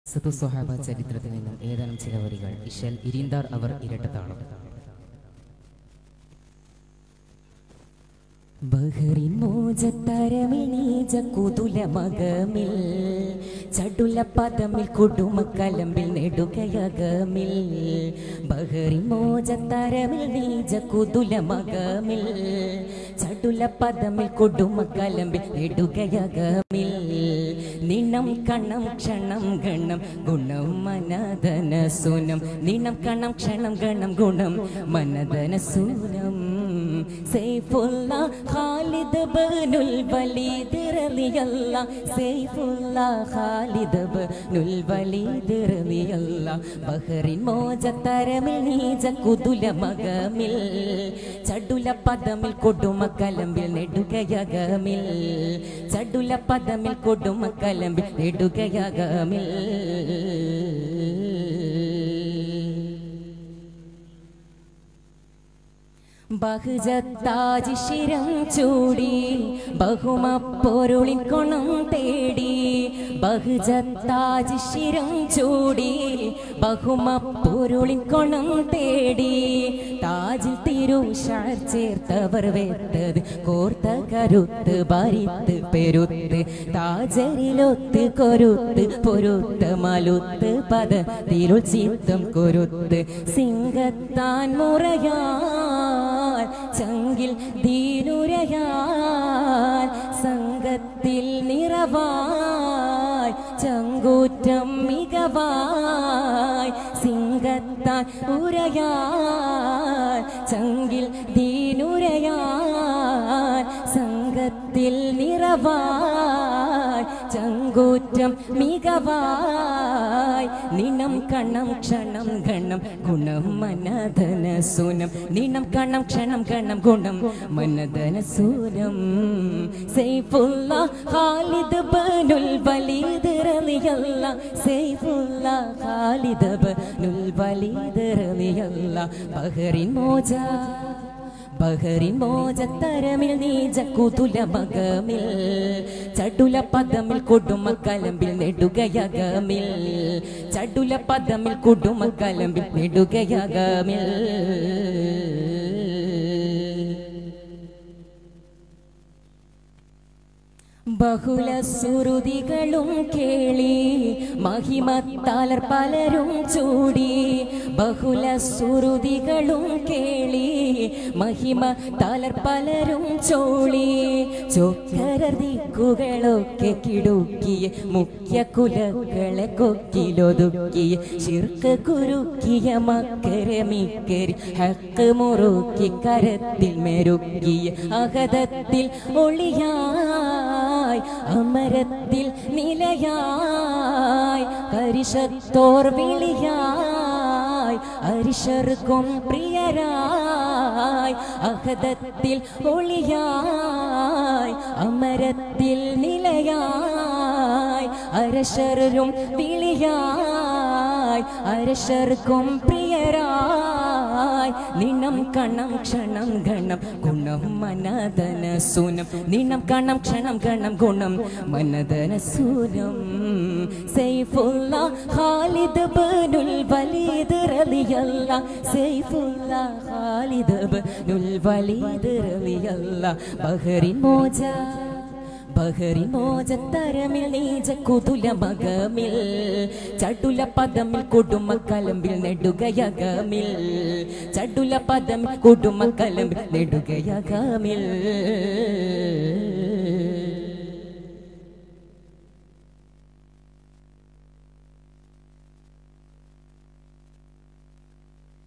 സത്തു സ്വഹാബ ചരിത്രത്തിൽ നിന്നും ഏതാനും ചില വരികൾ ഇഷൽ ഇരിന്താർ അവർ ഇരട്ടത്താളം ബഹറിൻ മോജത്തരമിൽ നീജ കുതുല മകമിൽ ചടുല പദമിൽ കുടുമക്കലമ്പിൽ നെടുകയകമിൽ ബഹറിൻ മോജത്തരമിൽ നീജ കുതുല മകമിൽ ചടുല പദമിൽ കുടുമക്കലമ്പിൽ നെടുകയകമിൽ നിണം കണം ക്ഷണം ഗണം ഗുണം മനദന സുനം നിണം കണം ക്ഷണം ഗണം ഗുണം മനദന സുനം സൈഫുല്ല ഖാലിദ് ബനുൽ വലീദ് റളിയല്ല സൈഫുല്ല ഖാലിദ് ബനുൽ വലീദ് റളിയല്ല ബഹറിൻ മോജത്തരമിൽ നീജ കുതുല മകമിൽ ചടുല പദമിൽ കൊടുമ കലമ്പിൽ നെടുകയകമിൽ ചടുല പദമിൽ കൊടുമ കലമ്പിൽ നെടുകയകമിൽ ബഹുജത്താജി ശിരം ചൂടി ബഹുമ പൊരുളിൻ കൊണം തേടി ബഹുജത്താജി ശിരം ചൂടി ബഹുമ പൊരുളിൻ കൊണം തേടി താജിൽ തിരുഷാർ ചേർത്തവർ വേത്തത് കോർത്ത കരുത്ത് ഭരിത്ത് പെരുത്ത് താജരിലൊത്ത് കൊരുത്ത് പൊരുത്ത് മലുത്ത് പദ തിരുൾ ചിത്തം കൊരുത്ത് സിംഗത്താൻ മുറയാൻ ചങ്കിൽ ദീനുരയാൻ സംഘത്തിൽ നിറവായി ചങ്കൂറ്റം മികവായി സിംഗത്താൻ ഉരയാൻ ചങ്കിൽ ദീനുരയാൻ സംഘത്തിൽ നിറവായി ചങ്കൂറ്റം മികവായി നിണം കണം ക്ഷണം ഗണം ഗുണം മനധന സൂനം നിണം കണം ക്ഷണം ഗണം ഗുണം മനധന സൂനം സൈഫുല്ല ഖാലിദ് ബനുൽ വലീദ് റളിയല്ല സൈഫുല്ല ഖാലിദ് ബനുൽ വലീദ് റളിയല്ല ബഹറിൻ മോജ ബഹറിൻ മോജത്തരമിൽ നീജ കുതുല മകമിൽ ചടുല പദമിൽ കൊടുമ കലമ്പിൽ നെടുകയകമിൽ ചടുല പദമിൽ കൊടുമ കലമ്പിൽ നെടുകയകമിൽ ബഹുല സുരുതികളും കേളി മഹിമത്താലർ പലരും ചൂടി ബഹുല സുരുതികളും കേളി മഹിമ താലർ പലരും ചോളി ചൊക്കരർ ദിക്കുകളൊക്കെ കിടുക്കിയ മുഖ്യ കുലകളെ കൊക്കിലൊതുക്കിയ ശിർക്ക് കുരുക്കിയ മക്കരെ മിക്കരി ഹക്ക് മുറുക്കി കരത്തിൽ മെരുക്കിയ അഹതത്തിൽ ഒളിയായി അമരത്തിൽ നിലയായി കരിഷത്തോർ വിളിയായി അരിശർക്കും പ്രിയരായി അഹദത്തിൽ ഒളിയായി അമരത്തിൽ നിലയായി അരശരും വിളിയായി അരശർക്കും പ്രിയരായി നിണം കണം ക്ഷണം ഗണം ഗുണം മനദന സൂനം നിണം കണം ക്ഷണം ഗണം ഗുണം മനദന സൂനം സൈഫുല്ല ഖാലിദ് ബനുൽ വലീദ് റളിയല്ല സൈഫുല്ല ഖാലിദ് ബനുൽ വലീദ് റളിയല്ല ബഹറിൻ മോജ ബഹറി മോജത്തരമിൽ നീജ കുതുല മകമിൽ ചടുല പദമിൽ കൊടുമ കലമ്പിൽ നെടുകയകമിൽ ചടുല പദമിൽ കൊടുമ കലമ്പിൽ നെടുകയകമിൽ